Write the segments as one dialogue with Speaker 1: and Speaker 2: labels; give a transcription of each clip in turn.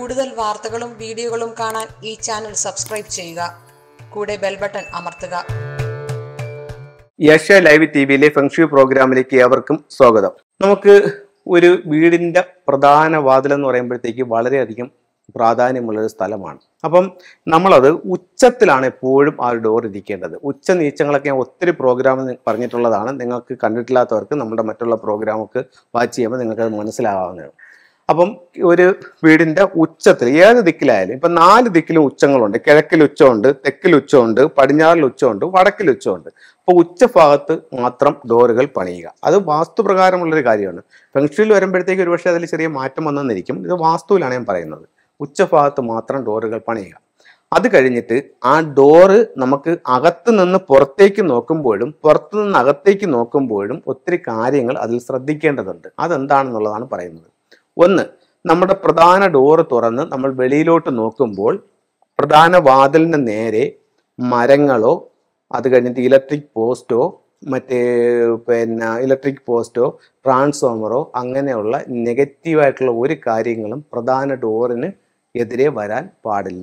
Speaker 1: കൂടുതൽ വാർത്തകളും വീഡിയോകളും കാണാൻ ഈ ചാനൽ സബ്സ്ക്രൈബ് ചെയ്യുക കൂടെ ബെൽ ബട്ടൺ അമർത്തുക
Speaker 2: ഏഷ്യ ലൈവ് ടി വിയിലെ ഫെങ്ഷു പ്രോഗ്രാമിലേക്ക് ഏവർക്കും സ്വാഗതം നമുക്ക് ഒരു വീടിന്റെ പ്രധാന വാതിൽ എന്ന് പറയുമ്പോഴത്തേക്ക് വളരെയധികം പ്രാധാന്യമുള്ള ഒരു സ്ഥലമാണ് അപ്പം നമ്മളത് ഉച്ചത്തിലാണ് എപ്പോഴും ആ ഒരു ഡോർ ഇരിക്കേണ്ടത് ഉച്ച നീച്ചങ്ങളൊക്കെ ഞാൻ ഒത്തിരി പ്രോഗ്രാം പറഞ്ഞിട്ടുള്ളതാണ് നിങ്ങൾക്ക് കണ്ടിട്ടില്ലാത്തവർക്ക് നമ്മുടെ മറ്റുള്ള പ്രോഗ്രാമൊക്കെ വാച്ച് ചെയ്യുമ്പോൾ നിങ്ങൾക്ക് അത് മനസ്സിലാവുന്നതാണ് അപ്പം ഒരു വീടിന്റെ ഉച്ചത്തിൽ ഏത് ദിക്കിലായാലും ഇപ്പൊ നാല് ദിക്കിലും ഉച്ചങ്ങളുണ്ട് കിഴക്കിൽ ഉച്ചമുണ്ട് തെക്കിൽ ഉച്ചമുണ്ട് പടിഞ്ഞാറിൽ ഉച്ചമുണ്ട് വടക്കിൽ ഉച്ചമുണ്ട് അപ്പോൾ ഉച്ചഭാഗത്ത് മാത്രം ഡോറുകൾ പണിയുക അത് വാസ്തുപ്രകാരമുള്ളൊരു കാര്യമാണ് ഫെങ്ഷനിൽ വരുമ്പോഴത്തേക്ക് ഒരുപക്ഷെ അതിൽ ചെറിയ മാറ്റം വന്നെന്നിരിക്കും ഇത് വാസ്തുവിലാണ് ഞാൻ പറയുന്നത് ഉച്ചഭാഗത്ത് മാത്രം ഡോറുകൾ പണിയുക അത് കഴിഞ്ഞിട്ട് ആ ഡോറ് നമുക്ക് അകത്ത് നിന്ന് പുറത്തേക്ക് നോക്കുമ്പോഴും പുറത്തു നിന്ന് അകത്തേക്ക് നോക്കുമ്പോഴും ഒത്തിരി കാര്യങ്ങൾ അതിൽ ശ്രദ്ധിക്കേണ്ടതുണ്ട് അതെന്താണെന്നുള്ളതാണ് പറയുന്നത് ഒന്ന് നമ്മുടെ പ്രധാന ഡോറ് തുറന്ന് നമ്മൾ വെളിയിലോട്ട് നോക്കുമ്പോൾ പ്രധാന വാതിലിന് നേരെ മരങ്ങളോ അത് കഴിഞ്ഞിട്ട് ഇലക്ട്രിക് പോസ്റ്റോ മറ്റേ പിന്നെ ഇലക്ട്രിക് പോസ്റ്റോ ട്രാൻസ്ഫോമറോ അങ്ങനെയുള്ള നെഗറ്റീവായിട്ടുള്ള ഒരു കാര്യങ്ങളും പ്രധാന ഡോറിന് എതിരെ വരാൻ പാടില്ല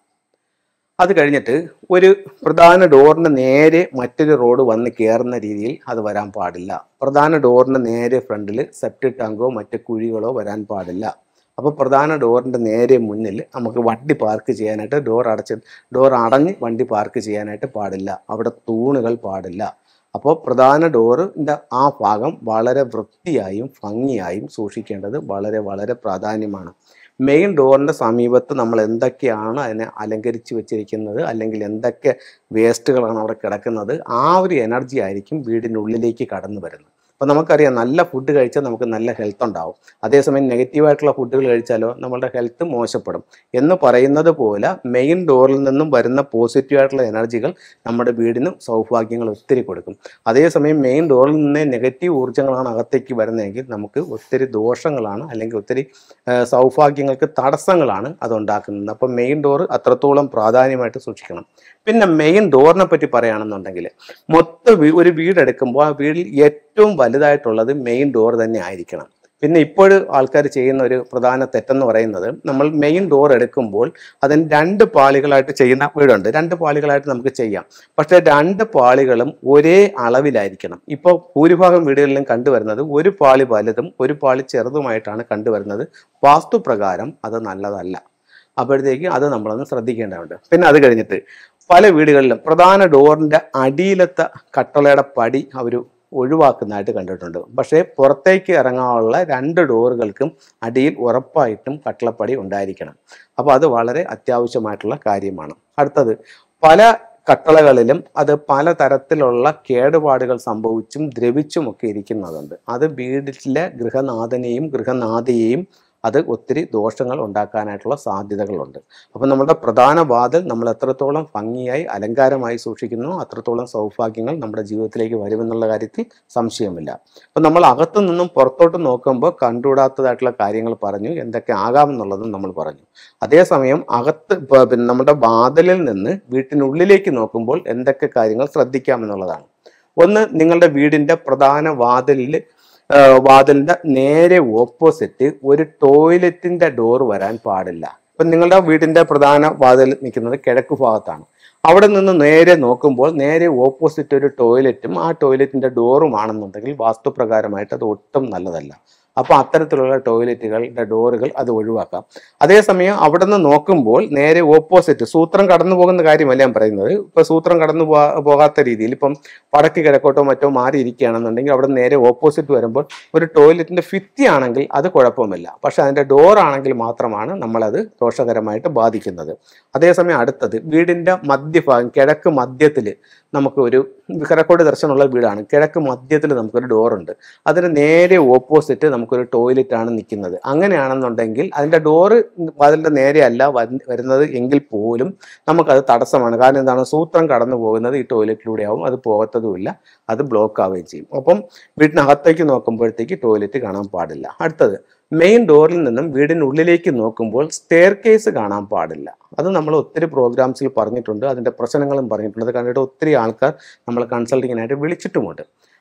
Speaker 2: അത് കഴിഞ്ഞിട്ട് ഒരു പ്രധാന ഡോറിന് നേരെ മറ്റൊരു റോഡ് വന്ന് കയറുന്ന രീതിയിൽ അത് വരാൻ പാടില്ല പ്രധാന ഡോറിന് നേരെ ഫ്രണ്ടിൽ സെപ്റ്റി ടാങ്കോ മറ്റ് കുഴികളോ വരാൻ പാടില്ല അപ്പോൾ പ്രധാന ഡോറിൻ്റെ നേരെ മുന്നിൽ നമുക്ക് വണ്ടി പാർക്ക് ചെയ്യാനായിട്ട് ഡോർ അടച്ച് ഡോർ അടഞ്ഞ് വണ്ടി പാർക്ക് ചെയ്യാനായിട്ട് പാടില്ല അവിടെ തൂണുകൾ പാടില്ല അപ്പോൾ പ്രധാന ഡോറിൻ്റെ ആ ഭാഗം വളരെ വൃത്തിയായും ഭംഗിയായും സൂക്ഷിക്കേണ്ടത് വളരെ വളരെ പ്രാധാന്യമാണ് മെയിൻ ഡോറിൻ്റെ സമീപത്ത് നമ്മൾ എന്തൊക്കെയാണ് അതിനെ അലങ്കരിച്ച് വെച്ചിരിക്കുന്നത് അല്ലെങ്കിൽ എന്തൊക്കെ വേസ്റ്റുകളാണ് അവിടെ കിടക്കുന്നത് ആ ഒരു എനർജി ആയിരിക്കും വീടിനുള്ളിലേക്ക് കടന്നു വരുന്നത് അപ്പോൾ നമുക്കറിയാം നല്ല ഫുഡ് കഴിച്ചാൽ നമുക്ക് നല്ല ഹെൽത്ത് ഉണ്ടാവും അതേസമയം നെഗറ്റീവായിട്ടുള്ള ഫുഡുകൾ കഴിച്ചാലോ നമ്മളുടെ ഹെൽത്ത് മോശപ്പെടും എന്ന് പറയുന്നത് പോലെ മെയിൻ ഡോറിൽ നിന്നും വരുന്ന പോസിറ്റീവായിട്ടുള്ള എനർജികൾ നമ്മുടെ വീടിന് സൗഭാഗ്യങ്ങൾ ഒത്തിരി കൊടുക്കും അതേസമയം മെയിൻ ഡോറിൽ നിന്ന് നെഗറ്റീവ് ഊർജ്ജങ്ങളാണ് അകത്തേക്ക് വരുന്നതെങ്കിൽ നമുക്ക് ഒത്തിരി ദോഷങ്ങളാണ് അല്ലെങ്കിൽ ഒത്തിരി ആ, സൗഭാഗ്യങ്ങൾക്ക് തടസ്സങ്ങളാണ് അതുണ്ടാക്കുന്നത് അപ്പം മെയിൻ ഡോർ അത്രത്തോളം പ്രാധാന്യമായിട്ട് സൂക്ഷിക്കണം പിന്നെ മെയിൻ ഡോറിനെ പറ്റി പറയുകയാണെന്നുണ്ടെങ്കിൽ മൊത്തം വീ- ഒരു വീടെടുക്കുമ്പോൾ ആ വീട്ടിൽ ഏറ്റവും വലുതായിട്ടുള്ളത് മെയിൻ ഡോർ തന്നെ ആയിരിക്കണം പിന്നെ ഇപ്പോൾ ആൾക്കാർ ചെയ്യുന്ന ഒരു പ്രധാന തെറ്റെന്ന് പറയുന്നത് നമ്മൾ മെയിൻ ഡോർ എടുക്കുമ്പോൾ അതിന് രണ്ട് പാളികളായിട്ട് ചെയ്യുന്ന വീടുണ്ട് രണ്ട് പാളികളായിട്ട് നമുക്ക് ചെയ്യാം പക്ഷേ രണ്ട് പാളികളും ഒരേ അളവിലായിരിക്കണം ഇപ്പോൾ ഭൂരിഭാഗം വീടുകളിലും കണ്ടുവരുന്നത് ഒരു പാളി വലുതും ഒരു പാളി ചെറുതുമായിട്ടാണ് കണ്ടുവരുന്നത് വാസ്തുപ്രകാരം അത് നല്ലതല്ല അപ്പോഴത്തേക്ക് അത് നമ്മളൊന്ന് ശ്രദ്ധിക്കേണ്ടതുണ്ട് പിന്നെ അത് കഴിഞ്ഞിട്ട് പല വീടുകളിലും പ്രധാന ഡോറിൻ്റെ അടിയിലത്തെ കട്ടളയുടെ പടി അവർ ഒഴിവാക്കുന്നതായിട്ട് കണ്ടിട്ടുണ്ട് പക്ഷേ പുറത്തേക്ക് ഇറങ്ങാനുള്ള രണ്ട് ഡോറുകൾക്കും അടിയിൽ ഉറപ്പായിട്ടും കട്ടളപ്പടി ഉണ്ടായിരിക്കണം അപ്പോൾ അത് വളരെ അത്യാവശ്യമായിട്ടുള്ള കാര്യമാണ് അടുത്തത് പല കട്ടളകളിലും അത് പലതരത്തിലുള്ള കേടുപാടുകൾ സംഭവിച്ചും ദ്രവിച്ചും ഒക്കെ ഇരിക്കുന്നതുണ്ട് അത് വീട്ടിലെ ഗൃഹനാഥനെയും ഗൃഹനാഥയെയും അത് ഒത്തിരി ദോഷങ്ങൾ ഉണ്ടാക്കാനായിട്ടുള്ള സാധ്യതകളുണ്ട് അപ്പം നമ്മുടെ പ്രധാന വാതിൽ നമ്മൾ എത്രത്തോളം ഭംഗിയായി അലങ്കാരമായി സൂക്ഷിക്കുന്നു അത്രത്തോളം സൗഭാഗ്യങ്ങൾ നമ്മുടെ ജീവിതത്തിലേക്ക് വരുമെന്നുള്ള കാര്യത്തിൽ സംശയമില്ല അപ്പം നമ്മൾ അകത്തു നിന്നും പുറത്തോട്ട് നോക്കുമ്പോൾ കണ്ടുകൂടാത്തതായിട്ടുള്ള കാര്യങ്ങൾ പറഞ്ഞു എന്തൊക്കെ ആകാമെന്നുള്ളതും നമ്മൾ പറഞ്ഞു അതേസമയം അകത്ത് പ- പിന്നെ നമ്മുടെ വാതിലിൽ നിന്ന് വീട്ടിനുള്ളിലേക്ക് നോക്കുമ്പോൾ എന്തൊക്കെ കാര്യങ്ങൾ ശ്രദ്ധിക്കാമെന്നുള്ളതാണ് ഒന്ന് നിങ്ങളുടെ വീടിന്റെ പ്രധാന വാതിലിൽ ആ, വാതിലിന്റെ നേരെ ഓപ്പോസിറ്റ് ഒരു ടോയ്ലറ്റിന്റെ ഡോർ വരാൻ പാടില്ല ഇപ്പം നിങ്ങളുടെ വീടിന്റെ പ്രധാന വാതിൽ നിൽക്കുന്നത് കിഴക്ക് ഭാഗത്താണ് അവിടെ നിന്ന് നേരെ നോക്കുമ്പോൾ നേരെ ഓപ്പോസിറ്റ് ഒരു ടോയ്ലറ്റും ആ ടോയ്ലറ്റിന്റെ ഡോറും ആണെന്നുണ്ടെങ്കിൽ വാസ്തുപ്രകാരമായിട്ട് അത് ഒട്ടും നല്ലതല്ല അപ്പോൾ അത്തരത്തിലുള്ള ടോയ്ലറ്റുകളുടെ ഡോറുകൾ അത് ഒഴിവാക്കാം അതേസമയം അവിടെ നിന്ന് നോക്കുമ്പോൾ നേരെ ഓപ്പോസിറ്റ് സൂത്രം കടന്നു പോകുന്ന കാര്യമല്ല ഞാൻ പറയുന്നത് ഇപ്പൊ സൂത്രം കടന്നു പോകാ- പോകാത്ത രീതിയിൽ ഇപ്പം വടക്ക് കിഴക്കോട്ടോ മറ്റോ മാറി ഇരിക്കുകയാണെന്നുണ്ടെങ്കിൽ അവിടെ നേരെ ഓപ്പോസിറ്റ് വരുമ്പോൾ ഒരു ടോയ്ലറ്റിന്റെ ഭിത്തി ആണെങ്കിൽ അത് കുഴപ്പമില്ല പക്ഷെ അതിന്റെ ഡോർ ആണെങ്കിൽ മാത്രമാണ് നമ്മളത് ദോഷകരമായിട്ട് ബാധിക്കുന്നത് അതേസമയം അടുത്തത് വീടിന്റെ മധ്യഭാഗം കിഴക്ക് മധ്യത്തിൽ നമുക്ക് ഒരു കിഴക്കോട് ദർശനമുള്ള വീടാണ് കിഴക്ക് മധ്യത്തിൽ നമുക്കൊരു ഡോറുണ്ട് അതിന് നേരെ ഓപ്പോസിറ്റ് നമുക്കൊരു ടോയ്ലറ്റ് ആണ് നിൽക്കുന്നത് അങ്ങനെയാണെന്നുണ്ടെങ്കിൽ അതിൻ്റെ ഡോറ് അതിൻ്റെ നേരെയല്ല വര- വരുന്നത് എങ്കിൽ പോലും നമുക്കത് തടസ്സമാണ് കാരണം എന്താണ് സൂത്രം കടന്നു പോകുന്നത് ഈ ടോയ്ലറ്റിലൂടെ ആവും അത് പോകത്തതുമില്ല അത് ബ്ലോക്ക് ആവുകയും ചെയ്യും അപ്പം വീടിനകത്തേക്ക് നോക്കുമ്പോഴത്തേക്ക് ടോയ്ലറ്റ് കാണാൻ പാടില്ല അടുത്തത് മെയിൻ ഡോറിൽ നിന്നും വീടിനുള്ളിലേക്ക് നോക്കുമ്പോൾ സ്റ്റെയർ കേസ് കാണാൻ പാടില്ല അത് നമ്മൾ ഒത്തിരി പ്രോഗ്രാംസിൽ പറഞ്ഞിട്ടുണ്ട് അതിൻ്റെ പ്രശ്നങ്ങളും പറഞ്ഞിട്ടുണ്ട് അത് കണ്ടിട്ട് ഒത്തിരി ആൾക്കാർ നമ്മൾ കൺസൾട്ടിങ്ങിനായിട്ട് വിളിച്ചിട്ടുമുണ്ട്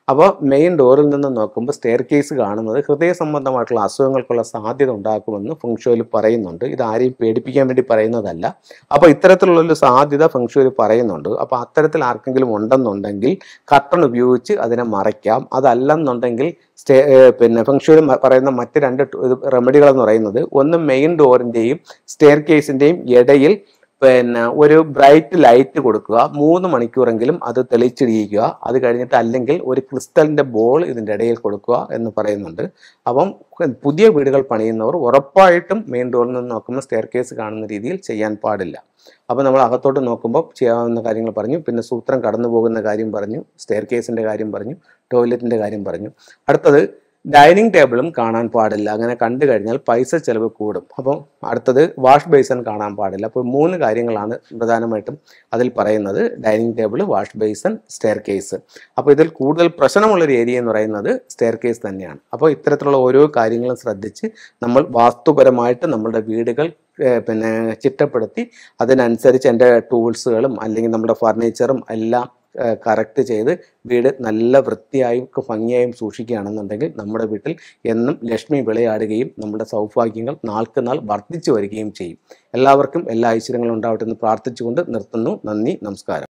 Speaker 2: അപ്പോൾ മെയിൻ ഡോറിൽ നിന്ന് നോക്കുമ്പോൾ സ്റ്റെയർ കേസ് കാണുന്നത് ഹൃദയ സംബന്ധമായിട്ടുള്ള അസുഖങ്ങൾക്കുള്ള സാധ്യത ഉണ്ടാക്കുമെന്ന് ഫംഗ്ഷോയിൽ പറയുന്നുണ്ട് ഇത് ആരെയും പേടിപ്പിക്കാൻ വേണ്ടി പറയുന്നതല്ല അപ്പോൾ ഇത്തരത്തിലുള്ളൊരു സാധ്യത ഫംഗ്ഷോയിൽ പറയുന്നുണ്ട് അപ്പോൾ അത്തരത്തിൽ ആർക്കെങ്കിലും ഉണ്ടെന്നുണ്ടെങ്കിൽ കട്ടൺ ഉപയോഗിച്ച് അതിനെ മറയ്ക്കാം അതല്ലെന്നുണ്ടെങ്കിൽ സ്റ്റേ ഏഹ് പിന്നെ ഫംഗ്ഷോയിൽ പറയുന്ന മറ്റ് രണ്ട് റെമഡികൾ എന്ന് പറയുന്നത് ഒന്ന് മെയിൻ ഡോറിൻ്റെയും സ്റ്റെയർ കേസിൻ്റെയും ഇടയിൽ പിന്നെ ഒരു ബ്രൈറ്റ് ലൈറ്റ് കൊടുക്കുക മൂന്ന് മണിക്കൂറെങ്കിലും അത് തെളിച്ചിടിയിക്കുക അത് കഴിഞ്ഞിട്ട് അല്ലെങ്കിൽ ഒരു ക്രിസ്റ്റലിൻ്റെ ബോൾ ഇതിൻ്റെ ഇടയിൽ കൊടുക്കുക എന്ന് പറയുന്നുണ്ട് അപ്പം പുതിയ വീടുകൾ പണിയുന്നവർ ഉറപ്പായിട്ടും മെയിൻ ഡോറിൽ നിന്ന് നോക്കുമ്പോൾ സ്റ്റെയർ കേസ് കാണുന്ന രീതിയിൽ ചെയ്യാൻ പാടില്ല അപ്പോൾ നമ്മൾ അകത്തോട്ട് നോക്കുമ്പോൾ ചെയ്യാവുന്ന കാര്യങ്ങൾ പറഞ്ഞു പിന്നെ സൂത്രം കടന്നു പോകുന്ന കാര്യം പറഞ്ഞു സ്റ്റെയർ കേസിൻ്റെ കാര്യം പറഞ്ഞു ടോയ്ലറ്റിൻ്റെ കാര്യം പറഞ്ഞു അടുത്തത് ഡൈനിങ് ടേബിളും കാണാൻ പാടില്ല അങ്ങനെ കണ്ടു കഴിഞ്ഞാൽ പൈസ ചിലവ് കൂടും അപ്പം അടുത്തത് വാഷ് ബേസൺ കാണാൻ പാടില്ല അപ്പോൾ മൂന്ന് കാര്യങ്ങളാണ് പ്രധാനമായിട്ടും അതിൽ പറയുന്നത് dining table wash basin staircase അപ്പോൾ ഇതിൽ കൂടുതൽ പ്രശ്നമുള്ളൊരു ഏരിയ എന്ന് പറയുന്നത് സ്റ്റെയർ കേസ് തന്നെയാണ് അപ്പോൾ ഇത്തരത്തിലുള്ള ഓരോ കാര്യങ്ങളും ശ്രദ്ധിച്ച് നമ്മൾ വാസ്തുപരമായിട്ട് നമ്മളുടെ വീടുകൾ ഏഹ് പിന്നെ ചിട്ടപ്പെടുത്തി അതിനനുസരിച്ച് എൻ്റെ ടൂൾസുകളും അല്ലെങ്കിൽ നമ്മുടെ ഫർണിച്ചറും എല്ലാം കറക്റ്റ് ചെയ്ത് വീട് നല്ല വൃത്തിയായും ഭംഗിയായും സൂക്ഷിക്കുകയാണെന്നുണ്ടെങ്കിൽ നമ്മുടെ വീട്ടിൽ എന്നും ലക്ഷ്മി വിളയാടുകയും നമ്മുടെ സൗഭാഗ്യങ്ങൾ നാൾക്ക് നാൾ വർദ്ധിച്ചു വരികയും ചെയ്യും എല്ലാവർക്കും എല്ലാ ഐശ്വര്യങ്ങളും ഉണ്ടാവട്ടെ എന്ന് പ്രാർത്ഥിച്ചുകൊണ്ട് നിർത്തുന്നു നന്ദി നമസ്കാരം